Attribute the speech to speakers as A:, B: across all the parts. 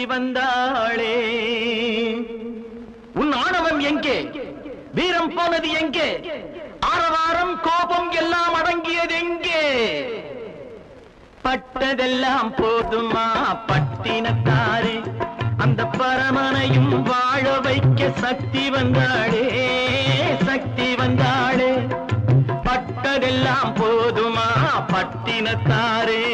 A: வந்தாளே உன் ஆணவம் எங்கே வீரம் போனது எங்கே ஆரவாரம் கோபம் எல்லாம் அடங்கியது எங்கே பட்டதெல்லாம் போதுமா பட்டினத்தாரே அந்த பரமனையும் வாழ வைக்க சக்தி வந்தாளே சக்தி வந்தாளே பட்டதெல்லாம் போதுமா பட்டினத்தாரே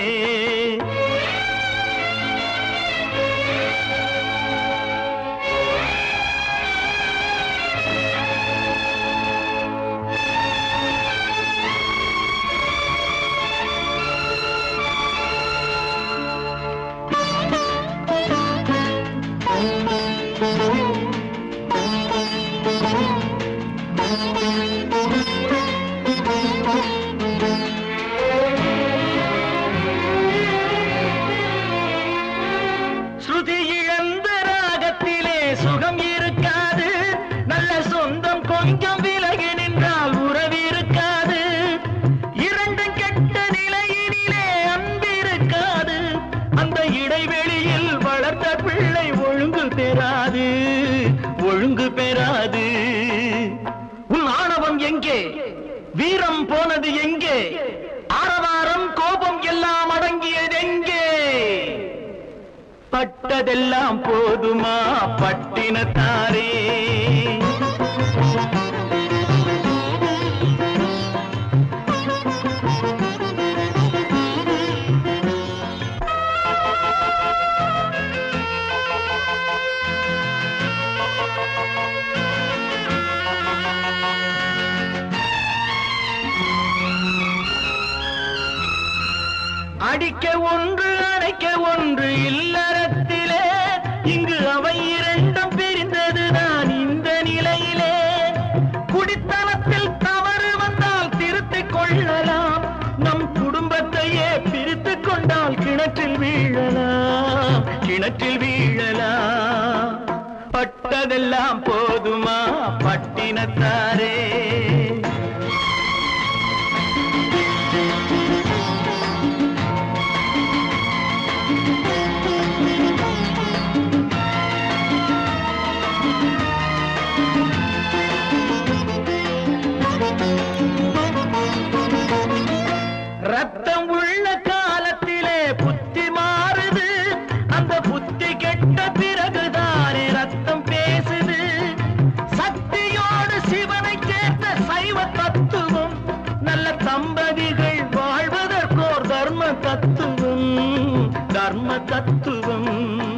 A: ஸ்ருதி இழந்த ராகத்திலே சுகம் இருக்காது நல்ல சொந்தம் கொஞ்சம் விலகி நின்றால் உறவு இருக்காது இரண்டும் கெட்ட நிலையினிலே அன்பு இருக்காது அந்த இடைவெளியில் வளர்ந்த பிள்ளை ஒழுங்கு பெறாது ஒழுங்கு பெறாது உன் ஆணவம் எங்கே வீரம் போனது எங்கே ஆரவாரம் கோபம் எல்லாம் அடங்கியது எங்கே பட்டதெல்லாம் போதுமா பட்டினத்தாரே அடிக்க ஒன்று அடைக்க ஒன்று இல்லறத்திலே இங்கு அவை இரண்டும் பிரிந்தது நான் இந்த நிலையிலே குடித்தனத்தில் தவறு வந்தால் திருத்திக் கொள்ளலாம் நம் குடும்பத்தையே பிரித்துக் கொண்டால் கிணற்றில் வீழலாம் கிணற்றில் வீழலாம் பட்டதெல்லாம் போதுமா பட்டினத்தாரே ரத்தம் உள்ள காலத்திலே புத்தி மாறுது அந்த புத்தி கெட்ட பிறகுதானே ரத்தம் பேசுது சக்தியோடு சிவனை சேர்த்த சைவ தத்துவம் நல்ல தம்பதிகள் வாழ்வதற்கோர் தர்ம தத்துவம் தர்ம தத்துவம்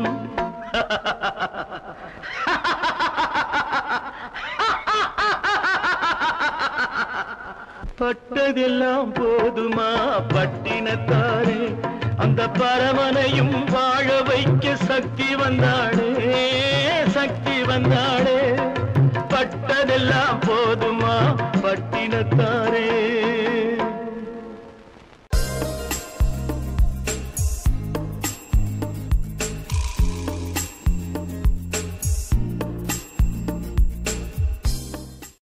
A: பட்டதெல்லாம் போதுமா பட்டினத்தாரே அந்த பரமனையும் வாழ வைக்க சக்தி வந்தாளே சக்தி வந்தாளே பட்டதெல்லாம் போதுமா பட்டினத்தாரே